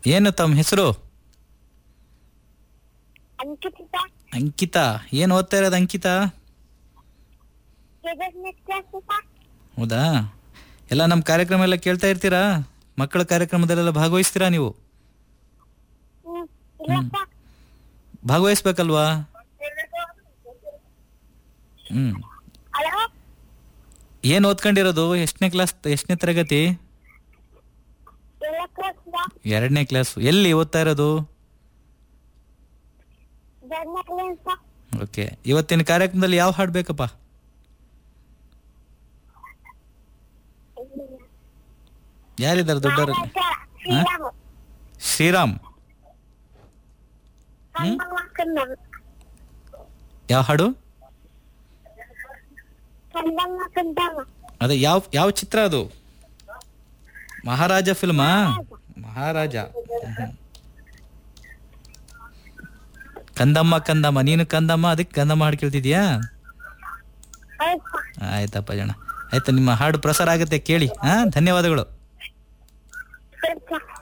ಏನು ತಮ್ಮ ಹೆಸರು ಅಂಕಿತ ಅಂಕಿತಾ ಏನು ಓದ್ತಾ ಇರೋದು ಅಂಕಿತಾ ಎರಡನೇ ಕ್ಲಾಸ್ ಹೌದಾ ಎಲ್ಲ ನಮ್ಮ ಕಾರ್ಯಕ್ರಮ ಎಲ್ಲ ಕೇಳ್ತಾ ಇರ್ತೀರಾ ಮಕ್ಕಳ ಕಾರ್ಯಕ್ರಮದಲ್ಲೆಲ್ಲ ಭಾಗವಹಿಸ್ತೀರಾ ನೀವು ಹ್ಮ್ ಇಲ್ಲಪ್ಪ ಭಾಗವಹಿಸ್ಬೇಕಲ್ವಾ ಹ್ಮ್ ಹಲೋ ಏನು ಓದ್ಕೊಂಡಿರೋದು ಎಷ್ಟನೇ ಕ್ಲಾಸ್ ಎಷ್ಟನೇ ತರಗತಿ ಎಲ್ಲ ಕ್ಲಾಸ್ ಎರಡನೇ ಕ್ಲಾಸ್ ಎಲ್ಲಿ ಓದ್ತಾ ಇರೋದು ಎರಡನೇ ಕ್ಲಾಸ್ ಓಕೆ ಇವತ್ತಿನ ಕಾರ್ಯಕ್ರಮದಲ್ಲಿ ಯಾವ ಹಾಡು ಬೇಕಪ್ಪ ಯಾರಿದ್ದಾರೆ ದೊಡ್ಡವರಲ್ಲಿ ಶ್ರೀರಾಮ ಶ್ರೀರಾಮ್ ಕಂದಮ್ಮ ಕಂದಮ್ಮ ಯಾವ ಹಾಡು ಕಂದಮ್ಮ ಕಂದಮ್ಮ ಅದೇ ಯಾವ ಯಾವ ಚಿತ್ರ ಅದು ಮಹಾರಾಜ ಫಿಲ್ಮಾ ಮಹಾರಾಜ ಹ್ಮ್. ಕಂದಮ್ಮ ಕಂದಮ್ಮ ನೀನು ಕಂದಮ್ಮ ಅದಕ್ಕೆ ಕಂದಮ್ಮ ಹಾಡು ಕೇಳ್ತಿದ್ಯಾ ಆಯ್ತಾ ಆಯ್ತಪ್ಪ ಜನ ಆಯ್ತು ನಿಮ್ಮ ಹಾಡು ಪ್ರಸಾರ ಆಗುತ್ತೆ ಕೇಳಿ ಹಾ ಧನ್ಯವಾದಗಳು ಆಯ್ತಾ